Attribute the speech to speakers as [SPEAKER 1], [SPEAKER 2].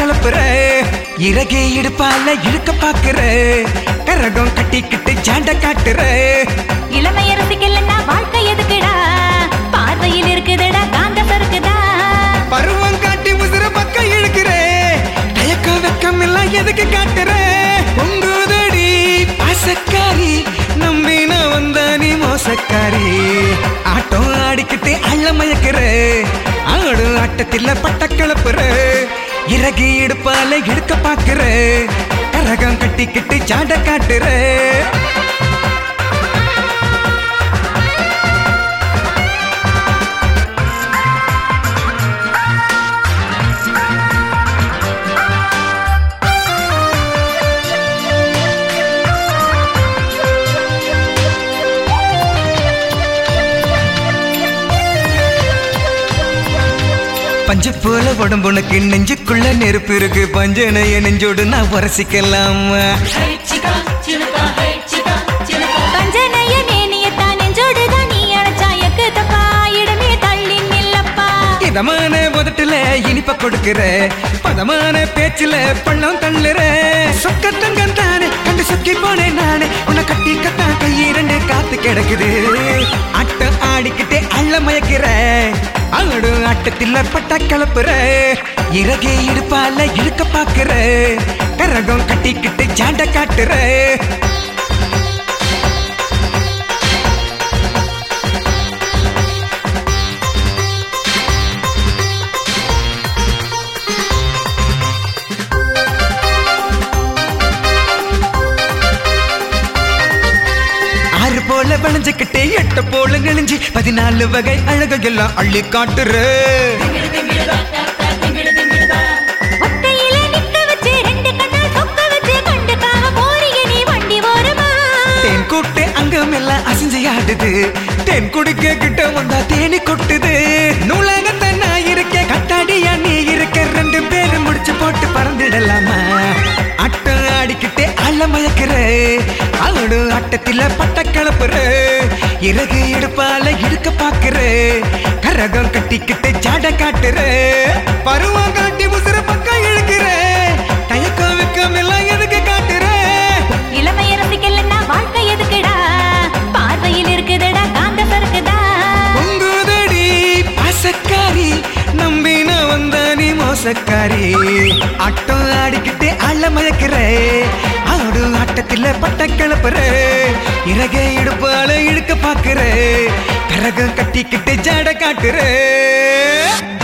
[SPEAKER 1] கிளப்புற இறகே இடுப்பால இழுக்க பாக்குற கரகம் கட்டிக்கிட்டு ஜாண்ட காட்டுற
[SPEAKER 2] இளமையரசிக்கலன்னா வாழ்க்கை எதுக்குடா பார்வையில் இருக்குதுடா காந்த சறுக்குதா
[SPEAKER 1] பருவம் காட்டி உசுர பக்கம் இழுக்கிற தயக்கம் வெக்கம் எல்லாம் எதுக்கு காட்டுற பொங்குதடி பாசக்காரி நம்பின வந்த நீ மோசக்காரி ஆட்டம் ஆடிக்கிட்டு அள்ள மயக்கிற ஆடு ஆட்டத்தில் பட்ட கிளப்புற இறகி இடுப்பால இழுக்க பாக்குற கரகம் கட்டிக்கிட்டு ஜாண்ட காட்டுற பஞ்சு போல உடம்புனக்கு நெஞ்சுக்குள்ள நெருப்பு இருக்கு பஞ்சனைய நெஞ்சோடு நான் உரசிக்கலாமா
[SPEAKER 2] பஞ்சனைய மேனியத்தான் நெஞ்சோடுதான் நீ அழைச்சா எக்கு தப்பா இடமே தள்ளி நில்லப்பா
[SPEAKER 1] இதமான உதட்டுல இனிப்ப கொடுக்கிற பதமான பேச்சுல பள்ளம் தள்ளுற சொக்க தங்கம் தானே கண்டு சொக்கி போனேன் நானே உன்னை கட்டி கத்தா கை இரண்டு காத்து கிடக்குது ஆட்டம் ஆடிக்கிட்டே அள்ள மயக்கிற ஆடு ஆட்டத்தில் பட்ட கலப்புற இறகே இடுப்பால இழுக்க பாக்குற கரகம் கட்டிக்கிட்டு ஜாண்ட காட்டுற ஆறு போல வளைஞ்சுக்கிட்டே எட்டு போல நெளிஞ்சு பதினாலு வகை அழகையெல்லாம் அள்ளி காட்டுற
[SPEAKER 2] ஒத்தையில நிக்க வச்சு ரெண்டு கண்ணால் சொக்க வச்சு கண்டுக்காம போறிய நீ வண்டி ஓரமா
[SPEAKER 1] தேன் கூட்டு அங்கம் எல்லாம் அசைஞ்சு ஆடுது தேன் குடிக்க கிட்ட வந்தா தேனி கொட்டுது நூலகத்தை நான் இருக்க கட்டாடியா நீ இருக்க ரெண்டு பேரும் முடிச்சு போட்டு பறந்துடலாமா அட்டம் ஆடிக்கிட்டே அள்ள மயக்கிற அவடு ஆட்டத்தில பட்ட கிளப்புற இறகு இடுப்பால இடுக்க பாக்குற கரகம் கட்டிக்கிட்டு ஜாட காட்டுற பருவம் காட்டி உசுர பக்கம் இழுக்கிற தயக்கம் வெக்கம் எல்லாம் எதுக்கு காட்டுற
[SPEAKER 2] இளமையரசிக்கலன்னா வாழ்க்கை எதுக்குடா பார்வையில் இருக்குதுடா காந்த சறுக்குதா
[SPEAKER 1] பொங்குதடி பாசக்காரி நம்பின வந்த நீ மோசக்காரி ஆட்டம் ஆடிக்கிட்டு அள்ள மயக்கிற ஆடு ஆட்டத்தில் பட்ட கிளப்புற இறகை இடுப்பால இழுக்க பாக்குற கரகம் கட்டிக்கிட்டு ஜாட காட்டுற